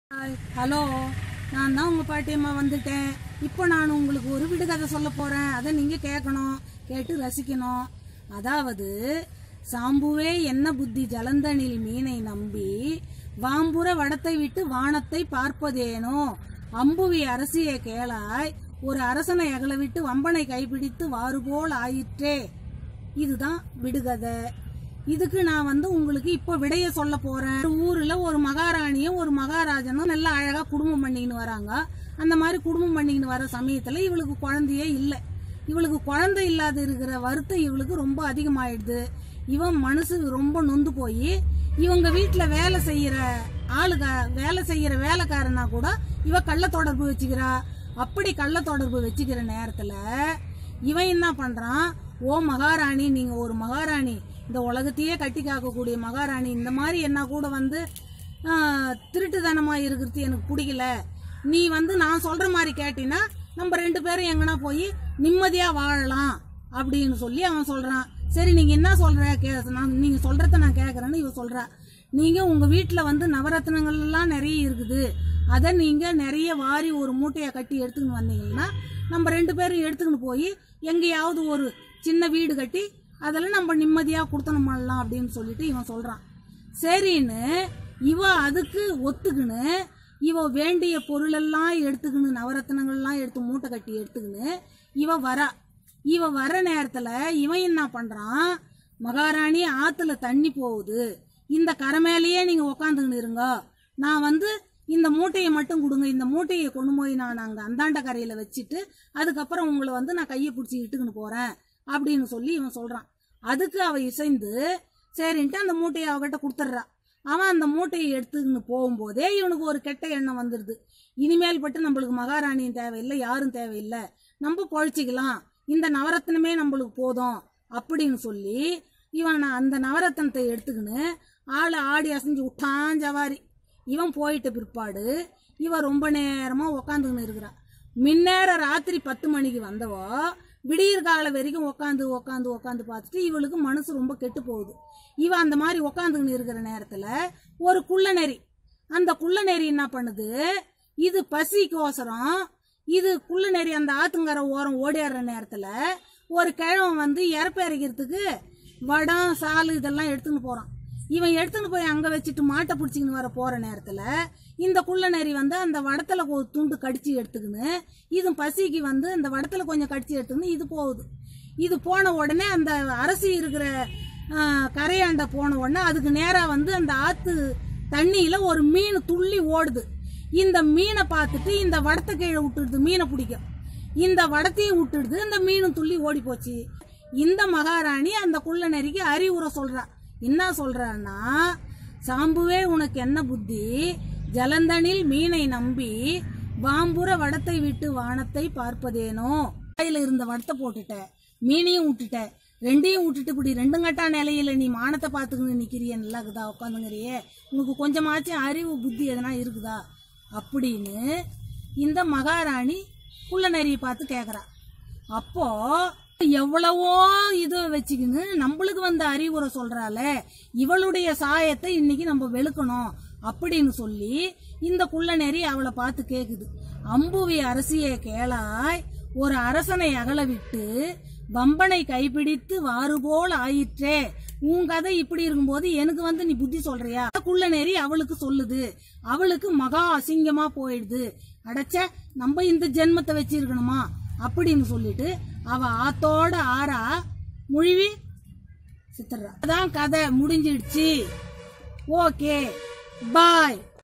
hi hello நான் தான் உங்கள் பாட்டியம்மா வந்துட்டேன் இப்போ நான் உங்களுக்கு ஒரு விடுகதை சொல்ல போகிறேன் அதை நீங்கள் கேட்கணும் கேட்டு ரசிக்கணும் அதாவது சாம்புவே என்ன புத்தி ஜலந்தனில் மீனை நம்பி வாம்புற வடத்தை விட்டு வானத்தை பார்ப்பதேனோ அம்புவி அரசிய கேளாய் ஒரு அரசனை அகல விட்டு வம்பனை கைப்பிடித்து வாறுபோல் ஆயிற்றே இதுதான் விடுகதை இதுக்கு நான் வந்து உங்களுக்கு இப்போ விடைய சொல்ல போறேன் ஒரு ஊர்ல ஒரு மகாராணியும் ஒரு மகாராஜனும் நல்லா அழகா குடும்பம் பண்ணிக்கின்னு வராங்க அந்த மாதிரி குடும்பம் பண்ணிக்கின்னு வர சமயத்துல இவளுக்கு குழந்தையே இல்லை இவளுக்கு குழந்தை இல்லாத இருக்கிற வருத்தம் இவளுக்கு ரொம்ப அதிகமாயிடுது இவன் மனசு ரொம்ப நொந்து போய் இவங்க வீட்டுல வேலை செய்யற ஆளுக வேலை செய்யற வேலைக்காரனா கூட இவ கள்ள தொடர்பு வச்சுக்கிறா அப்படி கள்ள தொடர்பு வச்சுக்கிற நேரத்துல இவன் என்ன பண்றான் ஓ மகாராணி நீங்க ஒரு மகாராணி இந்த உலகத்தையே கட்டி காக்கக்கூடிய மகாராணி இந்த மாதிரி என்ன கூட வந்து ஆ, திருட்டுத்தனமா இருக்கிறது எனக்கு பிடிக்கல நீ வந்து நான் சொல்ற மாதிரி கேட்டினா நம்ம ரெண்டு பேரும் எங்கனா போய் நிம்மதியா வாழலாம் அப்படின்னு சொல்லி அவன் சொல்றான் சரி நீங்க என்ன சொல்ற கே நான் நீங்க சொல்றத நான் கேக்குறேன்னு இவ சொல்றா நீங்க உங்க வீட்டுல வந்து நவரத்னங்கள் எல்லாம் நிறைய இருக்குது அதை நீங்க நிறைய வாரி ஒரு மூட்டையை கட்டி எடுத்துக்கின்னு வந்தீங்கன்னா நம்ம ரெண்டு பேரும் எடுத்துக்கின்னு போய் எங்கேயாவது ஒரு சின்ன வீடு கட்டி அதில் நம்ம நிம்மதியாக கொடுத்தனம் பண்ணலாம் அப்படின்னு சொல்லிட்டு இவன் சொல்றான் சரின்னு இவ அதுக்கு ஒத்துக்கின்னு இவ வேண்டிய பொருளெல்லாம் எடுத்துக்கின்னு நவரத்னங்கள்லாம் எடுத்து மூட்டை கட்டி எடுத்துக்கின்னு இவ வரா இவ வர நேரத்துல இவன் என்ன பண்றான் மகாராணி ஆத்துல தண்ணி போகுது இந்த கரை மேலேயே நீங்க உக்காந்துக்கின்னு இருங்க நான் வந்து இந்த மூட்டையை மட்டும் கொடுங்க இந்த மூட்டையை கொண்டு போய் நான் அங்க அந்தாண்ட கரையில வச்சுட்டு அதுக்கப்புறம் உங்களை வந்து நான் கையை பிடிச்சி இட்டுக்கின்னு போறேன் அப்படின்னு சொல்லி இவன் சொல்றான் அதுக்கு அவ இசைந்து சரின்ட்டு அந்த மூட்டையை அவகிட்ட கொடுத்துட்றா அவன் அந்த மூட்டையை எடுத்துக்கின்னு போகும்போதே இவனுக்கு ஒரு கெட்ட எண்ணம் வந்துடுது இனிமேல் பட்டு நம்மளுக்கு மகாராணியும் தேவையில்லை யாரும் தேவையில்லை நம்ம பொழைச்சிக்கலாம் இந்த நவரத்னமே நம்மளுக்கு போதும் அப்படின்னு சொல்லி இவன் நான் அந்த நவரத்னத்தை எடுத்துக்கின்னு ஆளை ஆடி அசைஞ்சு விட்டான் ஜவாரி இவன் போயிட்ட பிற்பாடு இவன் ரொம்ப நேரமா உக்காந்துக்கின்னு இருக்கிறான் மின்னேற ராத்திரி பத்து மணிக்கு வந்தவோ விடியற் கால வரைக்கும் உக்காந்து உக்காந்து உக்காந்து பார்த்துட்டு இவளுக்கு மனசு ரொம்ப கெட்டு போகுது இவ அந்த மாதிரி உக்காந்துக்கின்னு இருக்கிற நேரத்துல ஒரு குள்ள நெறி அந்த குள்ள நெறி என்ன பண்ணுது இது பசிக்கோசரம் இது குள்ள நெறி அந்த ஆத்துங்கரை ஓரம் ஓடிடுற நேரத்துல ஒரு கிழவன் வந்து இறப்பு இறக்கிறதுக்கு வடம் சாலு இதெல்லாம் எடுத்துன்னு போறான் இவன் எடுத்துன்னு போய் அங்க வச்சுட்டு மாட்டை பிடிச்சிக்கின்னு வர போற நேரத்துல இந்த குள்ள நரி வந்து அந்த வடத்துல ஒரு துண்டு கடிச்சு எடுத்துக்கின்னு இது பசிக்கு வந்து அந்த வடத்துல கொஞ்சம் கடிச்சு எடுத்துக்கின்னு இது போகுது இது போன உடனே அந்த அரசி இருக்கிற ஆ, கரையாண்ட போன உடனே அதுக்கு நேரா வந்து அந்த ஆத்து தண்ணியில ஒரு மீன் துள்ளி ஓடுது இந்த மீனை பார்த்துட்டு இந்த வடத்தை கீழே விட்டுடுது மீனை பிடிக்கும் இந்த வடத்தையும் விட்டுடுது இந்த மீனும் துள்ளி ஓடி போச்சு இந்த மகாராணி அந்த குள்ள நரிக்கு அறிவுரை சொல்றா என்ன சொல்றான்னா சாம்புவே உனக்கு என்ன புத்தி ஜலந்தனில் மீனை நம்பி வாம்புற வடத்தை விட்டு வானத்தை பார்ப்பதேனோ கையில இருந்த வடத்தை போட்டுட்ட மீனையும் விட்டுட்ட ரெண்டையும் விட்டுட்டு இப்படி ரெண்டும் கட்டா நிலையில நீ மானத்தை பார்த்துக்கின்னு நிக்கிறிய நல்லா இருக்குதா உட்காந்துங்கிறியே உனக்கு கொஞ்சமாச்சும் அறிவு புத்தி எதனா இருக்குதா அப்படின்னு இந்த மகாராணி குள்ள நரியை பார்த்து கேக்குறா அப்போ எவ்வளவோ இது வச்சுக்கின்னு நம்மளுக்கு வந்த அறிவுரை சொல்றாள இவளுடைய சாயத்தை இன்னைக்கு நம்ம வெளுக்கணும் அப்படின்னு சொல்லி இந்த குள்ள நெறி அவளை பார்த்து கேக்குது அம்புவி அரசியே கேளாய் ஒரு அரசனை அகல விட்டு வம்பனை கைப்பிடித்து வாறுபோல் ஆயிற்றே உன் கதை இப்படி இருக்கும்போது எனக்கு வந்து நீ புத்தி சொல்றியா குள்ள நெறி அவளுக்கு சொல்லுது அவளுக்கு மகா அசிங்கமா போயிடுது அடைச்ச நம்ம இந்த ஜென்மத்தை வச்சிருக்கணுமா அப்படின்னு சொல்லிட்டு அவ ஆத்தோட ஆறா முழுவி சித்தர்றா அதான் கதை முடிஞ்சிடுச்சு ஓகே பாய்